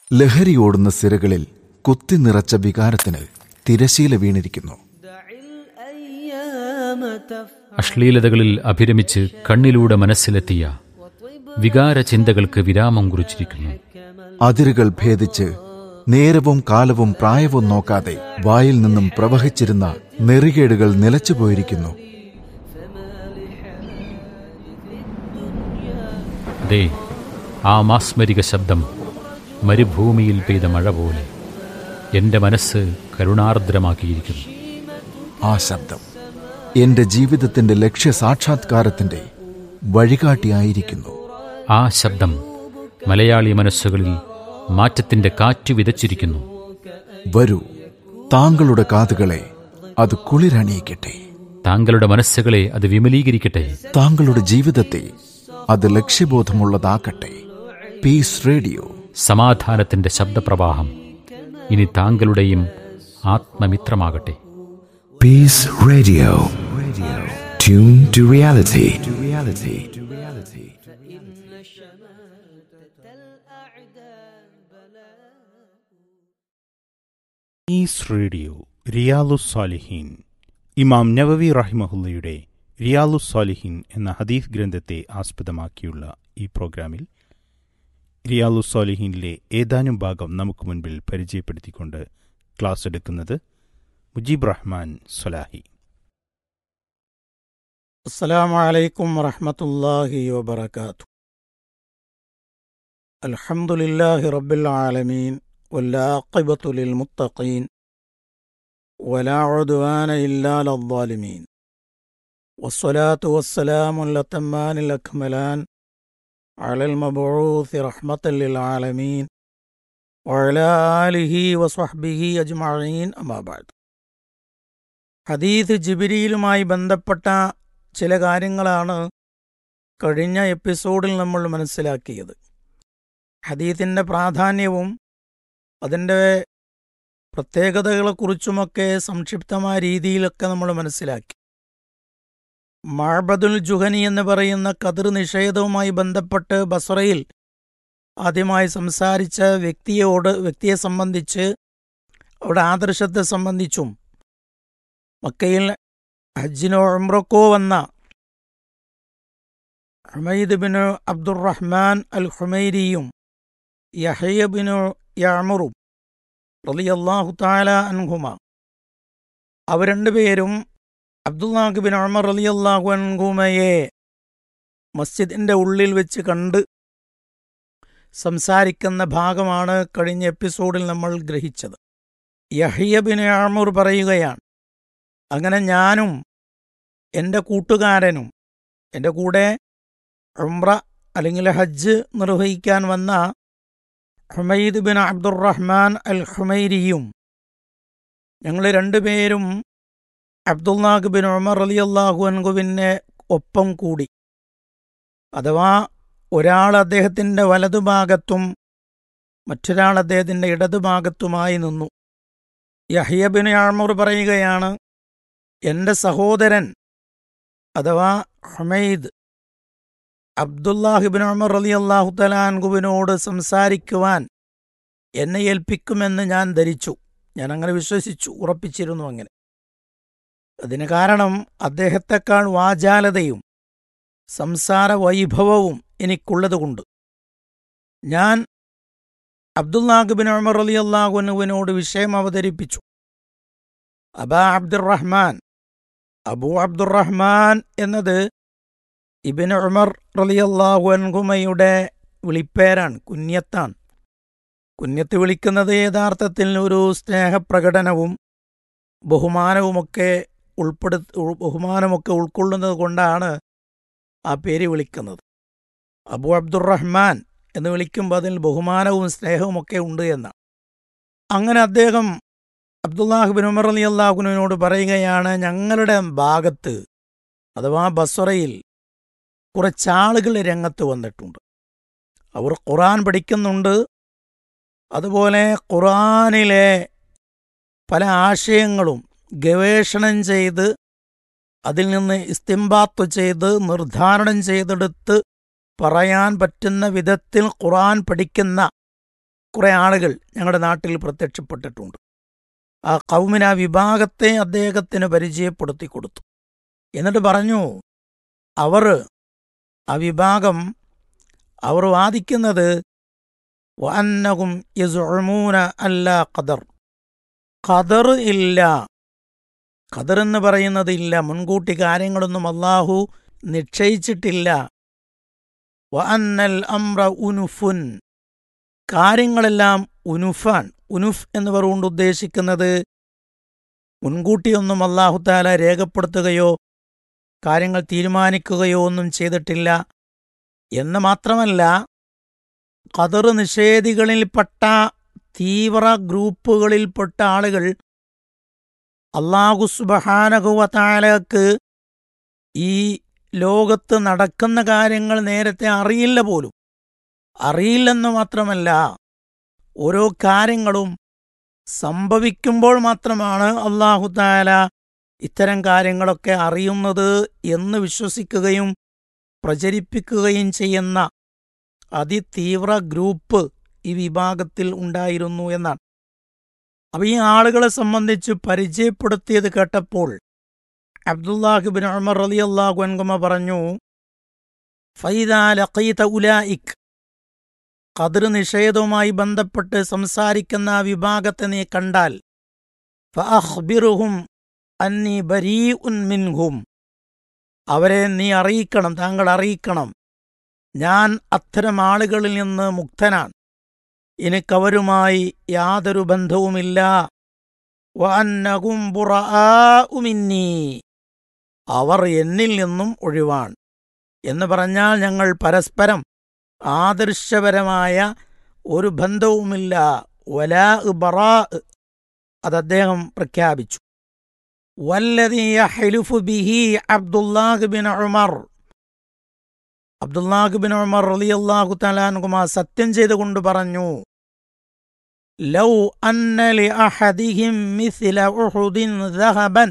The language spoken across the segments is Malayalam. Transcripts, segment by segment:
ലഹരിയോടുന്ന സിരകളിൽ കുത്തി നിറച്ച വികാരത്തിന് തിരശീല വീണിരിക്കുന്നു അശ്ലീലതകളിൽ അഭിരമിച്ച് കണ്ണിലൂടെ മനസ്സിലെത്തിയ വികാര ചിന്തകൾക്ക് വിരാമം കുറിച്ചിരിക്കുന്നു അതിരുകൾ ഭേദിച്ച് നേരവും കാലവും പ്രായവും നോക്കാതെ വായിൽ നിന്നും പ്രവഹിച്ചിരുന്ന നെറികേടുകൾ നിലച്ചുപോയിരിക്കുന്നു അതെ ആ മാസ്മരിക ശബ്ദം മരുഭൂമിയിൽ പെയ്ത മഴ പോലെ എൻ്റെ മനസ്സ് കരുണാർദ്രമാക്കിയിരിക്കുന്നു ആ ശബ്ദം എന്റെ ജീവിതത്തിന്റെ ലക്ഷ്യ സാക്ഷാത്കാരത്തിന്റെ വഴികാട്ടിയായിരിക്കുന്നു ആ ശബ്ദം മലയാളി മനസ്സുകളിൽ മാറ്റത്തിൻ്റെ കാറ്റ് വിതച്ചിരിക്കുന്നു വരൂ താങ്കളുടെ കാതുകളെ അത് കുളിരണിയിക്കട്ടെ താങ്കളുടെ മനസ്സുകളെ അത് വിമലീകരിക്കട്ടെ താങ്കളുടെ ജീവിതത്തെ അത് ലക്ഷ്യബോധമുള്ളതാക്കട്ടെ പീസ് റേഡിയോ സമാധാനത്തിൻ്റെ ശബ്ദപ്രവാഹം ഇനി താങ്കളുടെയും ആത്മമിത്രമാകട്ടെ Peace Radio. Radio. Tune to reality. To reality. To reality. Is radio റിയാലുസ് സാലിഹീൻ ഇമാം നവവി റഹിമഹുല്ലയുടെ റിയാലുസ് സാലിഹീൻ എന്ന ഹദീഫ് ഗ്രന്ഥത്തെ ആസ്പദമാക്കിയുള്ള ഈ പ്രോഗ്രാമിൽ റിയാലുസ് സാലിഹീനിലെ ഏതാനും ഭാഗം നമുക്ക് മുൻപിൽ പരിചയപ്പെടുത്തിക്കൊണ്ട് ക്ലാസ് എടുക്കുന്നത് മുജീബ് റഹ്മാൻ സലാഹി السلام عليكم ورحمة الله وبركاته الحمد لله رب العالمين والعاقبة للمتقين ولا عدوان إلا على الظالمين والصلاة والسلام الأتمان الأكملان على المبعوث رحمة للعالمين وعلى آله وصحبه أجمعين أما بعد ഹദീദ് ജിബിരിയിലുമായി ബന്ധപ്പെട്ട ചില കാര്യങ്ങളാണ് കഴിഞ്ഞ എപ്പിസോഡിൽ നമ്മൾ മനസ്സിലാക്കിയത് ഹദീത്തിൻ്റെ പ്രാധാന്യവും അതിൻ്റെ പ്രത്യേകതകളെക്കുറിച്ചുമൊക്കെ സംക്ഷിപ്തമായ രീതിയിലൊക്കെ നമ്മൾ മനസ്സിലാക്കി മഴബദുൽ ജുഹനി എന്ന് പറയുന്ന കതിർ നിഷേധവുമായി ബന്ധപ്പെട്ട് ബസറയിൽ ആദ്യമായി സംസാരിച്ച വ്യക്തിയോട് വ്യക്തിയെ സംബന്ധിച്ച് അവിടെ ആദർശത്തെ സംബന്ധിച്ചും മക്കയിൽ ഹജ്ജിനോ ഉംറക്കോ വന്ന ഹുമൈദ് ബിനു അബ്ദുറഹ്മാൻ അൽ ഹുമൈരിയും യഹയ ബിനു യാമുറും റളിയല്ലാഹു താല അൻഹുമ അവർ രണ്ടുപേരും അബ്ദുല്ലാഹ് ബിൻ ഉമർ റളിയല്ലാഹു അൻഹുമയെ മസ്ജിദിന്റെ ഉള്ളിൽ വെച്ച് കണ്ട് സംസാരിക്കുന്ന ഭാഗമാണ് കഴിഞ്ഞ എപ്പിസോഡിൽ നമ്മൾ ഗ്രഹിച്ചത് യഹിയ ബിൻ യാമുർ പറയുകയാണ് അങ്ങനെ ഞാനും എൻ്റെ കൂട്ടുകാരനും എൻ്റെ കൂടെ ഉംറ അല്ലെങ്കിൽ ഹജ്ജ് നിർവഹിക്കാൻ വന്ന ഹുമൈദ് ബിൻ അബ്ദുറഹ്മാൻ അൽ ഹുമൈരിയും ഞങ്ങൾ രണ്ടുപേരും അബ്ദുല്ലാഹ് ബിൻ ഉമർ അലി അള്ളാഹു അൻകുവിനെ ഒപ്പം കൂടി അഥവാ ഒരാൾ അദ്ദേഹത്തിൻ്റെ വലതുഭാഗത്തും മറ്റൊരാൾ അദ്ദേഹത്തിൻ്റെ ഇടതുഭാഗത്തുമായി നിന്നു യഹിയ ബിൻ ആമൂർ പറയുകയാണ് എൻ്റെ സഹോദരൻ അഥവാ ഹുമൈദ് അബ്ദുല്ലാഹിബിൻ ഉമർ അലി അള്ളാഹു തലാൻകുവിനോട് സംസാരിക്കുവാൻ എന്നെ ഏൽപ്പിക്കുമെന്ന് ഞാൻ ധരിച്ചു ഞാൻ അങ്ങനെ വിശ്വസിച്ചു ഉറപ്പിച്ചിരുന്നു അങ്ങനെ അതിന് കാരണം അദ്ദേഹത്തെക്കാൾ വാചാലതയും സംസാര വൈഭവവും എനിക്കുള്ളതുകൊണ്ട് ഞാൻ അബ്ദുല്ലാഹിബിൻ ഉമർ അലി അള്ളാഹുനുവിനോട് വിഷയം അവതരിപ്പിച്ചു അബാ അബ്ദുറഹ്മാൻ അബൂ അബ്ദുറഹ്മാൻ എന്നത് ഇബിൻ ഉമർ റലിയല്ലാഹു അൻകുമയുടെ വിളിപ്പേരാണ് കുഞ്ഞത്താണ് കുഞ്ഞത്ത് വിളിക്കുന്നത് യഥാർത്ഥത്തിൽ ഒരു സ്നേഹപ്രകടനവും ബഹുമാനവുമൊക്കെ ഉൾപ്പെടു ബഹുമാനമൊക്കെ ഉൾക്കൊള്ളുന്നത് കൊണ്ടാണ് ആ പേര് വിളിക്കുന്നത് അബു അബ്ദുറഹ്മാൻ എന്ന് വിളിക്കുമ്പോൾ അതിൽ ബഹുമാനവും സ്നേഹവുമൊക്കെ ഉണ്ട് എന്നാണ് അങ്ങനെ അദ്ദേഹം അബ്ദുല്ലാഹിബിൻ ഉമർ അലി അള്ളാഹുവിനോട് പറയുകയാണ് ഞങ്ങളുടെ ഭാഗത്ത് അഥവാ ബസ്വറയിൽ കുറച്ചാളുകൾ രംഗത്ത് വന്നിട്ടുണ്ട് അവർ ഖുറാൻ പഠിക്കുന്നുണ്ട് അതുപോലെ ഖുറാനിലെ പല ആശയങ്ങളും ഗവേഷണം ചെയ്ത് അതിൽ നിന്ന് ഇസ്തിംബാത്ത് ചെയ്ത് നിർദ്ധാരണം ചെയ്തെടുത്ത് പറയാൻ പറ്റുന്ന വിധത്തിൽ ഖുറാൻ പഠിക്കുന്ന കുറെ ആളുകൾ ഞങ്ങളുടെ നാട്ടിൽ പ്രത്യക്ഷപ്പെട്ടിട്ടുണ്ട് ആ കൗമിന് ആ വിഭാഗത്തെ അദ്ദേഹത്തിന് പരിചയപ്പെടുത്തി കൊടുത്തു എന്നിട്ട് പറഞ്ഞു അവർ ആ വിഭാഗം അവർ വാദിക്കുന്നത് വന്നകും യസുമൂന അല്ല ഖദർ ഖദർ ഇല്ല ഖദർ എന്ന് പറയുന്നത് ഇല്ല മുൻകൂട്ടി കാര്യങ്ങളൊന്നും അള്ളാഹു നിശ്ചയിച്ചിട്ടില്ല വഅന്നൽ അംറ ഉനുഫുൻ കാര്യങ്ങളെല്ലാം ഉനുഫാൻ ഉനുഫ് എന്ന് പറഞ്ഞുകൊണ്ട് ഉദ്ദേശിക്കുന്നത് മുൻകൂട്ടിയൊന്നും അള്ളാഹുത്താല രേഖപ്പെടുത്തുകയോ കാര്യങ്ങൾ തീരുമാനിക്കുകയോ ഒന്നും ചെയ്തിട്ടില്ല എന്ന് മാത്രമല്ല ഖദർ നിഷേധികളിൽപ്പെട്ട തീവ്ര ഗ്രൂപ്പുകളിൽപ്പെട്ട ആളുകൾ അള്ളാഹു സുബഹാനകുവത്താലക്ക് ഈ ലോകത്ത് നടക്കുന്ന കാര്യങ്ങൾ നേരത്തെ അറിയില്ല പോലും അറിയില്ലെന്ന് മാത്രമല്ല ഓരോ കാര്യങ്ങളും സംഭവിക്കുമ്പോൾ മാത്രമാണ് അള്ളാഹു താല ഇത്തരം കാര്യങ്ങളൊക്കെ അറിയുന്നത് എന്ന് വിശ്വസിക്കുകയും പ്രചരിപ്പിക്കുകയും ചെയ്യുന്ന അതിതീവ്ര ഗ്രൂപ്പ് ഈ വിഭാഗത്തിൽ ഉണ്ടായിരുന്നു എന്നാണ് അപ്പൊ ഈ ആളുകളെ സംബന്ധിച്ച് പരിചയപ്പെടുത്തിയത് കേട്ടപ്പോൾ അബ്ദുല്ലാഹിബിൻ ഉമർ അലി അള്ളാഹു അൻകുമ പറഞ്ഞു ഫൈദാലഖീത ഉലായിക് ഖദർ നിഷേധവുമായി ബന്ധപ്പെട്ട് സംസാരിക്കുന്ന ആ വിഭാഗത്തെ നീ കണ്ടാൽ ഫഅഖ്ബിറുഹും അന്നി ബരീഉൻ മിൻഹും അവരെ നീ അറിയിക്കണം താങ്കൾ അറിയിക്കണം ഞാൻ അത്തരം ആളുകളിൽ നിന്ന് മുക്തനാണ് എനിക്കവരുമായി യാതൊരു ബന്ധവുമില്ല വഅന്നഹും ബുറആഉ മിന്നീ അവർ എന്നിൽ നിന്നും ഒഴിവാണ് എന്ന് പറഞ്ഞാൽ ഞങ്ങൾ പരസ്പരം ആദർശപരമായ ഒരു ബന്ധവുമില്ല വലാ ബറാ അത് അദ്ദേഹം പ്രഖ്യാപിച്ചു വല്ലതീ യഹ്ലുഫു ബിഹി അബ്ദുല്ലാഹ് ബിൻ ഉമർ അബ്ദുല്ലാഹ് ബിൻ ഉമർ റളിയല്ലാഹു തആലാൻകുമാ സത്യം ചെയ്തുകൊണ്ട് പറഞ്ഞു ലൗ അന്ന ലി അഹദിഹിം മിസ്ല ഉഹുദിൻ ദഹബൻ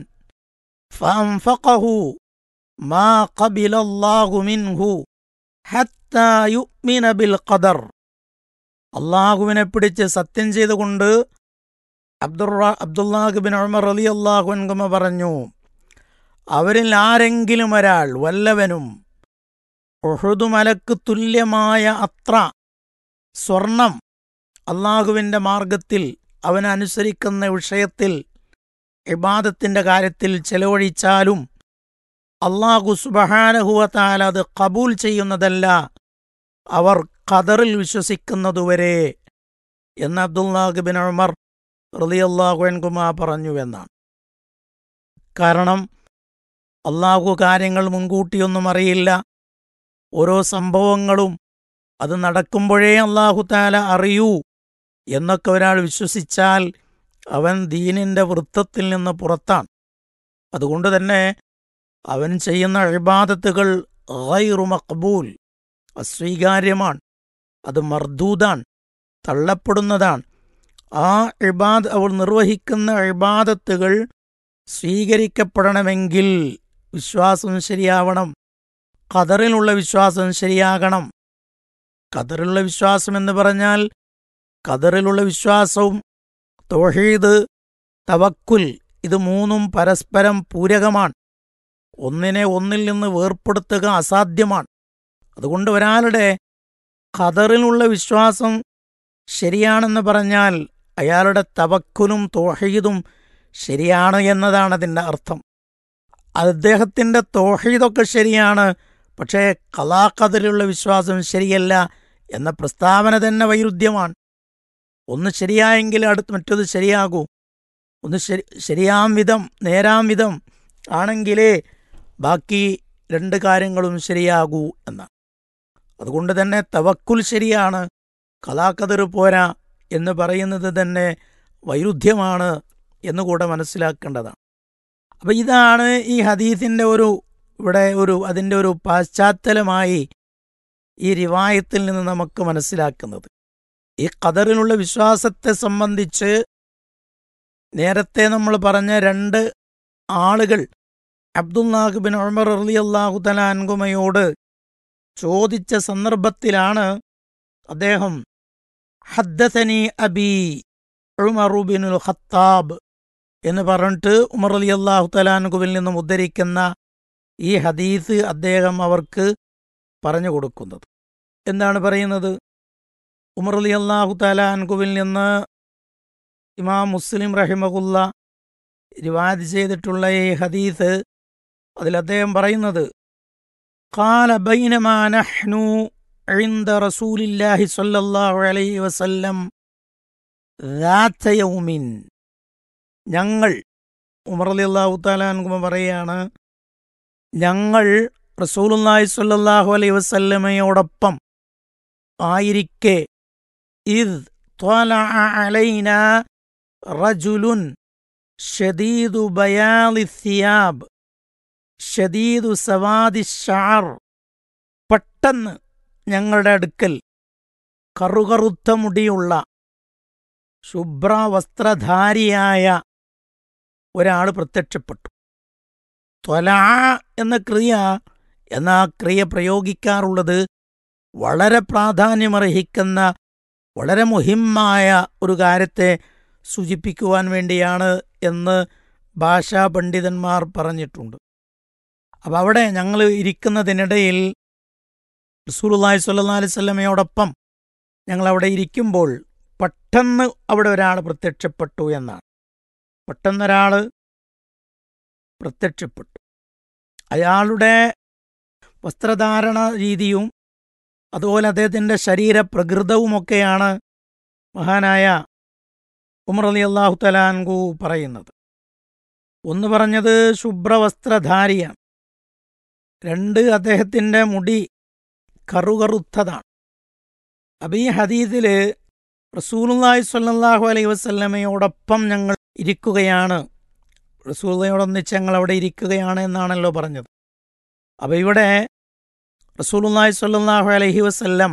ഫഅൻഫഖഹു മാ ഖബില അല്ലാഹു മിൻഹു ഹത്താ യുഅ്മിന ബിൽ ഖദർ അള്ളാഹുവിനെ പിടിച്ച് സത്യം ചെയ്തുകൊണ്ട് അബ്ദുറ അബ്ദുല്ലാഹ് ബിൻ ഉമർ റളിയല്ലാഹു അൻഹുമ പറഞ്ഞു അവരിൽ ആരെങ്കിലും ഒരാൾ വല്ലവനും ഉഹുദുമലക്ക് തുല്യമായ അത്ര സ്വർണം അള്ളാഹുവിൻ്റെ മാർഗത്തിൽ അവൻ അനുസരിക്കുന്ന വിഷയത്തിൽ ഇബാദത്തിന്റെ കാര്യത്തിൽ ചെലവഴിച്ചാലും അള്ളാഹു സുബഹാനഹുവത്താൽ അത് കബൂൽ ചെയ്യുന്നതല്ല അവർ ഖദറിൽ വിശ്വസിക്കുന്നതുവരെ എന്ന് അബ്ദുല്ലാഹ് ബിൻ ഉമർ റളിയല്ലാഹു അൻഹുമാ പറഞ്ഞുവെന്നാണ് കാരണം അള്ളാഹു കാര്യങ്ങൾ മുൻകൂട്ടിയൊന്നും അറിയില്ല ഓരോ സംഭവങ്ങളും അത് നടക്കുമ്പോഴേ അള്ളാഹു താല അറിയൂ എന്നൊക്കെ ഒരാൾ വിശ്വസിച്ചാൽ അവൻ ദീനിന്റെ വൃത്തത്തിൽ നിന്ന് പുറത്താണ് അതുകൊണ്ട് തന്നെ അവൻ ചെയ്യുന്ന ഇബാദത്തുകൾ ഗൈറു മഖ്ബൂൽ അസ്വീകാര്യമാണ് അത് മർദൂദാണ് തള്ളപ്പെടുന്നതാണ് ആ ഇബാദ് അവൾ നിർവഹിക്കുന്ന ഇബാദത്തുകൾ സ്വീകരിക്കപ്പെടണമെങ്കിൽ വിശ്വാസം ശരിയാവണം ഖദറിലുള്ള വിശ്വാസം ശരിയാകണം ഖദറിലുള്ള വിശ്വാസം എന്ന് പറഞ്ഞാൽ ഖദറിലുള്ള വിശ്വാസവും തോഹീദ് തവക്കുൽ ഇത് മൂന്നും പരസ്പരം പൂരകമാണ് ഒന്നിനെ ഒന്നിൽ നിന്ന് വേർപ്പെടുത്തുക അസാധ്യമാണ് അതുകൊണ്ട് ഒരാളുടെ ഖദറിലുള്ള വിശ്വാസം ശരിയാണെന്ന് പറഞ്ഞാൽ അയാളുടെ തവക്കുലും തോഹീദും ശരിയാണ് എന്നതാണ് അതിൻ്റെ അർത്ഥം അദ്ദേഹത്തിൻ്റെ തോഹീദൊക്കെ ശരിയാണ് പക്ഷേ കലാഖദറിലുള്ള വിശ്വാസം ശരിയല്ല എന്ന പ്രസ്താവന തന്നെ വൈരുദ്ധ്യമാണ് ഒന്ന് ശരിയായെങ്കിൽ അടുത്ത് മറ്റത് ശരിയാകൂ ഒന്ന് ശരി ശരിയാം വിധം നേരാം വിധം ആണെങ്കിലേ ബാക്കി രണ്ട് കാര്യങ്ങളും ശരിയാകൂ എന്നാണ് അതുകൊണ്ട് തന്നെ തവക്കുൽ ശരിയാണ് കലാക്കതിർ പോരാ എന്ന് പറയുന്നത് തന്നെ വൈരുദ്ധ്യമാണ് എന്നുകൂടെ മനസ്സിലാക്കേണ്ടതാണ് അപ്പൊ ഇതാണ് ഈ ഹദീസിന്റെ ഒരു ഇവിടെ ഒരു അതിന്റെ ഒരു പാശ്ചാത്തലമായി ഈ റിവായത്തിൽ നിന്ന് നമുക്ക് മനസ്സിലാക്കുന്നത് ഈ ഖദറിനുള്ള വിശ്വാസത്തെ സംബന്ധിച്ച് നേരത്തെ നമ്മൾ പറഞ്ഞ രണ്ട് ആളുകൾ അബ്ദുല്ലാഹ് ബിൻ ഉമർ അലി അള്ളാഹു തലാൻകുമയോട് ചോദിച്ച സന്ദർഭത്തിലാണ് അദ്ദേഹം ഹദ്ദസനി അബി ഉമറുബിനുൽ ഖത്താബ് എന്ന് പറഞ്ഞിട്ട് ഉമർ അലി അള്ളാഹു തലാൻകുവിൽ നിന്നും ഉദ്ധരിക്കുന്ന ഈ ഹദീസ് അദ്ദേഹം അവർക്ക് പറഞ്ഞു കൊടുക്കുന്നത് എന്താണ് പറയുന്നത് ഉമർ അലി അള്ളാഹു തലാൻകുവിൽ നിന്ന് ഇമാം മുസ്ലിം റഹിമകുല്ല റിവാദ് ചെയ്തിട്ടുള്ള ഈ ഹദീസ് അതിൽ അദ്ദേഹം പറയുന്നത് قال بينما نحن عند رسول الله صلى الله عليه وسلم ذات يوم ഞങ്ങൾ ഉമർ അലി അള്ളാഹു താലാൻകുമ പറയാണ് ഞങ്ങൾ റസൂലുല്ലാഹി സ്വല്ലല്ലാഹു അലൈഹി വസല്ലമയോടൊപ്പം ആയിരിക്കെ ഇദ് ത്വലഅ അലൈന റജുലുൻ ഷദീദു ബയാലി സിയാബ് ഷദീദു സവാദി ഷാർ പെട്ടെന്ന് ഞങ്ങളുടെ അടുക്കൽ കറുകറുത്ത മുടിയുള്ള ശുഭ്രവസ്ത്രധാരിയായ ഒരാൾ പ്രത്യക്ഷപ്പെട്ടു ത്വല എന്ന ക്രിയ എന്ന ആ ക്രിയ പ്രയോഗിക്കാറുള്ളത് വളരെ പ്രാധാന്യമർഹിക്കുന്ന വളരെ മുഹിമ്മായ ഒരു കാര്യത്തെ സൂചിപ്പിക്കുവാൻ വേണ്ടിയാണ് എന്ന് ഭാഷാ പണ്ഡിതന്മാർ പറഞ്ഞിട്ടുണ്ട് അപ്പം അവിടെ ഞങ്ങൾ ഇരിക്കുന്നതിനിടയിൽ റസൂലുള്ളാഹി സ്വല്ലല്ലാഹി അലൈഹി വസല്ലമയോടൊപ്പം ഞങ്ങൾ അവിടെ ഇരിക്കുമ്പോൾ പെട്ടെന്ന് അവിടെ ഒരാൾ പ്രത്യക്ഷപ്പെട്ടു എന്നാണ് പെട്ടെന്നൊരാൾ പ്രത്യക്ഷപ്പെട്ടു അയാളുടെ വസ്ത്രധാരണ രീതിയും അതുപോലെ അദ്ദേഹത്തിൻ്റെ ശരീരപ്രകൃതവുമൊക്കെയാണ് മഹാനായ ഉമർ അലി അള്ളാഹു തലാൻകു പറയുന്നത് ഒന്ന് പറഞ്ഞത് ശുഭ്രവസ്ത്രധാരിയാണ് രണ്ട് അദ്ദേഹത്തിൻ്റെ മുടി കറുകറുത്തതാണ് അപ്പം ഈ ഹദീസിൽ റസൂലുള്ളാഹി സ്വല്ലല്ലാഹു അലൈഹി വസല്ലമയോടൊപ്പം ഞങ്ങൾ ഇരിക്കുകയാണ് റസൂലയോടൊന്നിച്ച് ഞങ്ങൾ അവിടെ ഇരിക്കുകയാണ് എന്നാണല്ലോ പറഞ്ഞത് അപ്പം ഇവിടെ റസൂലുള്ളാഹി സ്വല്ലല്ലാഹു അലൈഹി വസല്ലം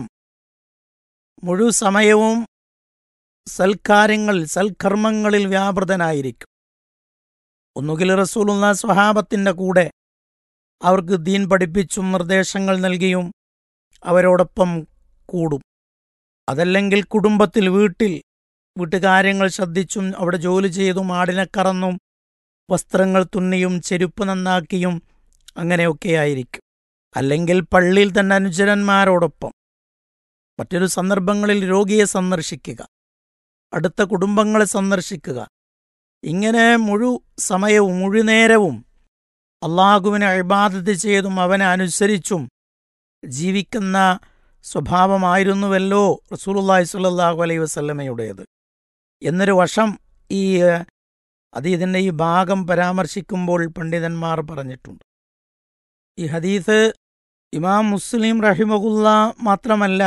മുഴു സമയവും സൽക്കാര്യങ്ങളിൽ സൽക്കർമ്മങ്ങളിൽ വ്യാപൃതനായിരിക്കും ഒന്നുകിൽ റസൂലുള്ള സ്വഹാബത്തിൻ്റെ കൂടെ അവർക്ക് ദീൻ പഠിപ്പിച്ചും നിർദ്ദേശങ്ങൾ നൽകിയും അവരോടൊപ്പം കൂടും അതല്ലെങ്കിൽ കുടുംബത്തിൽ വീട്ടിൽ വീട്ടുകാര്യങ്ങൾ ശ്രദ്ധിച്ചും അവിടെ ജോലി ചെയ്തും ആടിനെ കറന്നും വസ്ത്രങ്ങൾ തുന്നിയും ചെരുപ്പ് നന്നാക്കിയും അങ്ങനെയൊക്കെ ആയിരിക്കും അല്ലെങ്കിൽ പള്ളിയിൽ തന്നെ അനുചരന്മാരോടൊപ്പം മറ്റൊരു സന്ദർഭങ്ങളിൽ രോഗിയെ സന്ദർശിക്കുക അടുത്ത കുടുംബങ്ങളെ സന്ദർശിക്കുക ഇങ്ങനെ മുഴു സമയവും മുഴുനേരവും അള്ളാഹുവിനെ അഴിബാദത്ത് ചെയ്തും അവനെ അനുസരിച്ചും ജീവിക്കുന്ന സ്വഭാവമായിരുന്നുവല്ലോ റസൂലുള്ളാഹി സ്വല്ലല്ലാഹു അലൈഹി വസല്ലമയുടേത് എന്നൊരു വശം ഈ അത് ഇതിൻ്റെ ഈ ഭാഗം പരാമർശിക്കുമ്പോൾ പണ്ഡിതന്മാർ പറഞ്ഞിട്ടുണ്ട് ഈ ഹദീസ് ഇമാം മുസ്ലിം റഹിമകുല്ല മാത്രമല്ല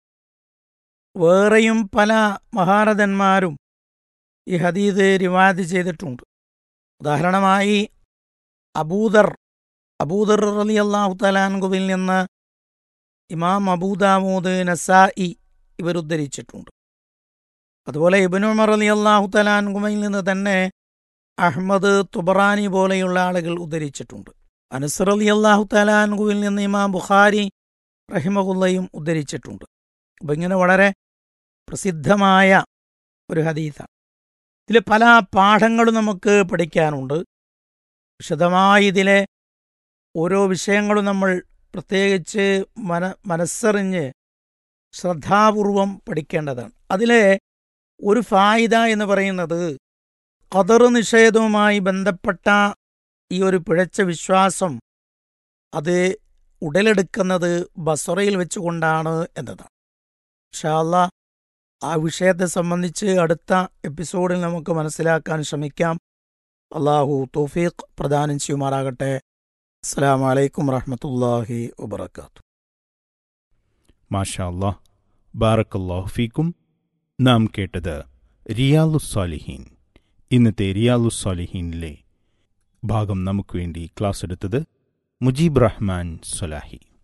വേറെയും പല മഹാരഥന്മാരും ഈ ഹദീദ് റിവാദ് ചെയ്തിട്ടുണ്ട് ഉദാഹരണമായി അബൂദർ അബൂദർ അലി അള്ളാഹു തലാൻകുവിൽ നിന്ന് ഇമാം അബൂദാമൂദ് നസായി ഇവരുദ്ധരിച്ചിട്ടുണ്ട് അതുപോലെ ഇബനുമർ അലി അള്ളാഹു തലാൻകുമയിൽ നിന്ന് തന്നെ അഹ്മദ് തുബറാനി പോലെയുള്ള ആളുകൾ ഉദ്ധരിച്ചിട്ടുണ്ട് അനസർ അലി അള്ളാഹു തലാൻകുവിൽ നിന്ന് ഇമാം ബുഖാരി റഹിമകുല്ലയും ഉദ്ധരിച്ചിട്ടുണ്ട് അപ്പം ഇങ്ങനെ വളരെ പ്രസിദ്ധമായ ഒരു ഹദീസാണ് ഇതിൽ പല പാഠങ്ങളും നമുക്ക് പഠിക്കാനുണ്ട് വിശദമായി ഇതിലെ ഓരോ വിഷയങ്ങളും നമ്മൾ പ്രത്യേകിച്ച് മന മനസ്സറിഞ്ഞ് ശ്രദ്ധാപൂർവം പഠിക്കേണ്ടതാണ് അതിലെ ഒരു ഫായിദ എന്ന് പറയുന്നത് ഖദർ നിഷേധവുമായി ബന്ധപ്പെട്ട ഈ ഒരു പിഴച്ച വിശ്വാസം അത് ഉടലെടുക്കുന്നത് ബസറയിൽ വെച്ചുകൊണ്ടാണ് എന്നതാണ് ഷാല്ല ആ വിഷയത്തെ സംബന്ധിച്ച് അടുത്ത എപ്പിസോഡിൽ നമുക്ക് മനസ്സിലാക്കാൻ ശ്രമിക്കാം അള്ളാഹു തൗഫീഖ് പ്രദാനം ചെയ്യുമാറാകട്ടെ അസ്സാം വലൈക്കും വറഹമത്തല്ലാഹി വബർക്കാത്തു മാഷാ അല്ലാഹ് ബാറക്കല്ലാഹു ഫീക്കും നാം കേട്ടത് റിയാലുസ്സാലിഹീൻ ഇന്നത്തെ റിയാലുസ്സാലിഹീനിലെ ഭാഗം നമുക്ക് വേണ്ടി ക്ലാസ് എടുത്തത് മുജീബ് റഹ്മാൻ സൊലാഹി